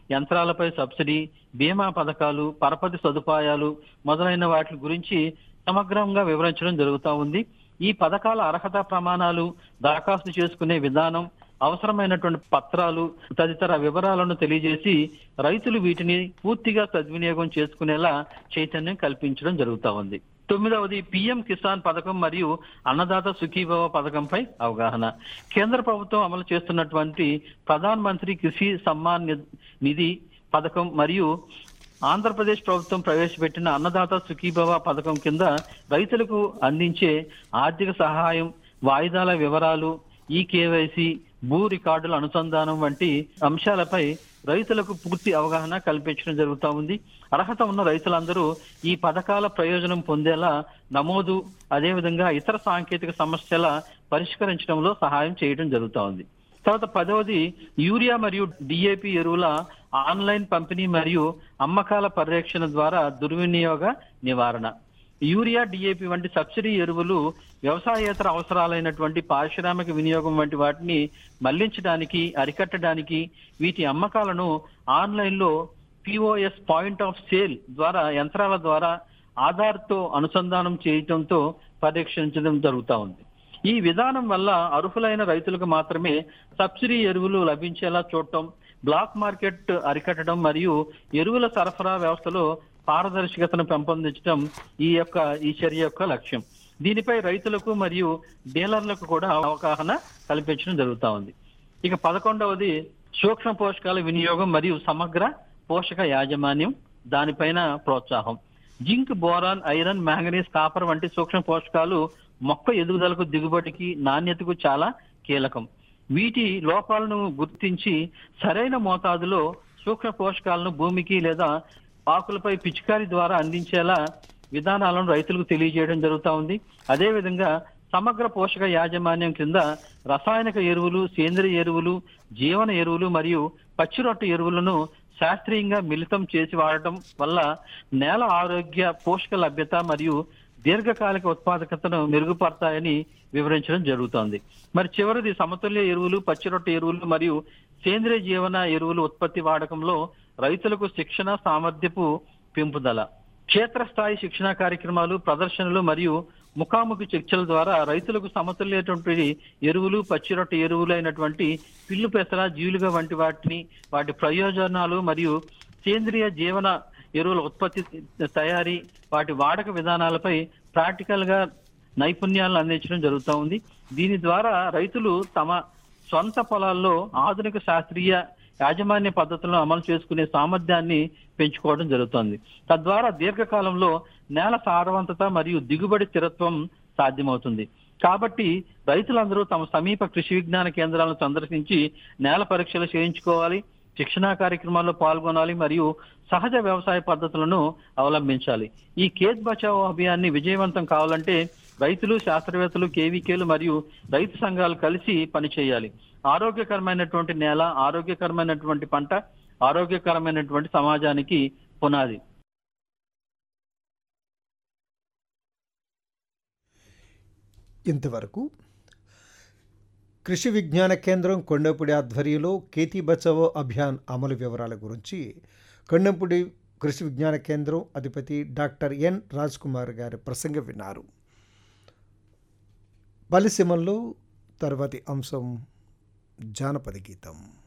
యంత్రాలపై subsidy బీమా పథకాలు పరపతి సదుపాయాలు మొదలైన వాటి గురించి సమగ్రంగా వివరించడం జరుగుతూ ఉంది ఈ పథకాల అర్హత ప్రమాణాలు దరఖాస్తు చేసుకునే విధానం అవసరమైనటువంటి పత్రాలు తదితర వివరాలను తెలియజేసి రైతులు వీటిని పూర్తిగా సద్వినియోగం చేసుకునేలా చైతన్యం కల్పించడం జరుగుతా ఉంది తొమ్మిదవది పిఎం కిసాన్ పథకం మరియు అన్నదాత సుఖీభవ పథకంపై అవగాహన కేంద్ర ప్రభుత్వం అమలు చేస్తున్నటువంటి ప్రధాన్ మంత్రి కృషి సమ్మాన్ నిధ్- నిధి పథకం మరియు ఆంధ్రప్రదేశ్ ప్రభుత్వం ప్రవేశపెట్టిన అన్నదాత సుఖీభవ పథకం కింద రైతులకు అందించే ఆర్థిక సహాయం వాయిదాల వివరాలు ఈ కేవైసీ భూ రికార్డుల అనుసంధానం వంటి అంశాలపై రైతులకు పూర్తి అవగాహన కల్పించడం జరుగుతా ఉంది అర్హత ఉన్న రైతులందరూ ఈ పథకాల ప్రయోజనం పొందేలా నమోదు అదేవిధంగా ఇతర సాంకేతిక సమస్యల పరిష్కరించడంలో సహాయం చేయడం జరుగుతా ఉంది తర్వాత పదవది యూరియా మరియు డిఏపి ఎరువుల ఆన్లైన్ పంపిణీ మరియు అమ్మకాల పర్యవేక్షణ ద్వారా దుర్వినియోగ నివారణ యూరియా డిఏపి వంటి సబ్సిడీ ఎరువులు వ్యవసాయేతర అవసరాలైనటువంటి పారిశ్రామిక వినియోగం వంటి వాటిని మళ్లించడానికి అరికట్టడానికి వీటి అమ్మకాలను ఆన్లైన్ లో పిఓఎస్ పాయింట్ ఆఫ్ సేల్ ద్వారా యంత్రాల ద్వారా ఆధార్తో అనుసంధానం చేయటంతో పర్యవేక్షించడం జరుగుతా ఉంది ఈ విధానం వల్ల అర్హులైన రైతులకు మాత్రమే సబ్సిడీ ఎరువులు లభించేలా చూడటం బ్లాక్ మార్కెట్ అరికట్టడం మరియు ఎరువుల సరఫరా వ్యవస్థలో పారదర్శకతను పెంపొందించడం ఈ యొక్క ఈ చర్య యొక్క లక్ష్యం దీనిపై రైతులకు మరియు డీలర్లకు కూడా అవగాహన కల్పించడం జరుగుతా ఉంది ఇక పదకొండవది సూక్ష్మ పోషకాల వినియోగం మరియు సమగ్ర పోషక యాజమాన్యం దానిపైన ప్రోత్సాహం zinc boron iron manganese copper వంటి సూక్ష్మ పోషకాలు మొక్క ఎదుగుదలకు దిగుబడికి నాణ్యతకు చాలా కీలకం వీటి లోపాలను గుర్తించి సరైన మోతాదులో సూక్ష్మ పోషకాలను భూమికి లేదా ఆకులపై పిచికారి ద్వారా అందించేలా విధానాలను రైతులకు తెలియజేయడం జరుగుతా ఉంది అదేవిధంగా సమగ్ర పోషక యాజమాన్యం కింద రసాయనిక ఎరువులు సేంద్రియ ఎరువులు జీవన ఎరువులు మరియు పచ్చిరొట్ట ఎరువులను శాస్త్రీయంగా మిళితం చేసి వాడటం వల్ల నేల ఆరోగ్య పోషక లభ్యత మరియు దీర్ఘకాలిక ఉత్పాదకతను మెరుగుపడతాయని వివరించడం జరుగుతోంది మరి చివరిది సమతుల్య ఎరువులు పచ్చిరొట్ట ఎరువులు మరియు సేంద్రియ జీవన ఎరువులు ఉత్పత్తి వాడకంలో రైతులకు శిక్షణ సామర్థ్యపు పెంపుదల క్షేత్రస్థాయి శిక్షణ కార్యక్రమాలు ప్రదర్శనలు మరియు ముఖాముఖి చర్చల ద్వారా రైతులకు సమతుల్యటువంటి ఎరువులు పచ్చిరొట్ట ఎరువులు అయినటువంటి పిల్లు పెసర జీలుగ వంటి వాటిని వాటి ప్రయోజనాలు మరియు సేంద్రియ జీవన ఎరువుల ఉత్పత్తి తయారీ వాటి వాడక విధానాలపై ప్రాక్టికల్ గా నైపుణ్యాలను అందించడం జరుగుతూ ఉంది దీని ద్వారా రైతులు తమ సొంత పొలాల్లో ఆధునిక శాస్త్రీయ యాజమాన్య పద్ధతులను అమలు చేసుకునే సామర్థ్యాన్ని పెంచుకోవడం జరుగుతోంది తద్వారా దీర్ఘకాలంలో నేల సారవంతత మరియు దిగుబడి స్థిరత్వం సాధ్యమవుతుంది కాబట్టి రైతులందరూ తమ సమీప కృషి విజ్ఞాన కేంద్రాలను సందర్శించి నేల పరీక్షలు చేయించుకోవాలి శిక్షణా కార్యక్రమాల్లో పాల్గొనాలి మరియు సహజ వ్యవసాయ పద్ధతులను అవలంబించాలి ఈ కేత్ బచావో అభియాన్ని విజయవంతం కావాలంటే రైతులు శాస్త్రవేత్తలు కేవీకేలు మరియు రైతు సంఘాలు కలిసి పనిచేయాలి ఆరోగ్యకరమైనటువంటి నేల ఆరోగ్యకరమైనటువంటి పంట ఆరోగ్యకరమైనటువంటి సమాజానికి పునాది ఇంతవరకు కృషి విజ్ఞాన కేంద్రం కొండపూడి ఆధ్వర్యంలో కేతీ బచావో అభియాన్ అమలు వివరాల గురించి కొండపూడి కృషి విజ్ఞాన కేంద్రం అధిపతి డాక్టర్ ఎన్ రాజ్ కుమార్ గారి ప్రసంగం విన్నారు పలిసీమల్లో తర్వాతి అంశం జానపద గీతం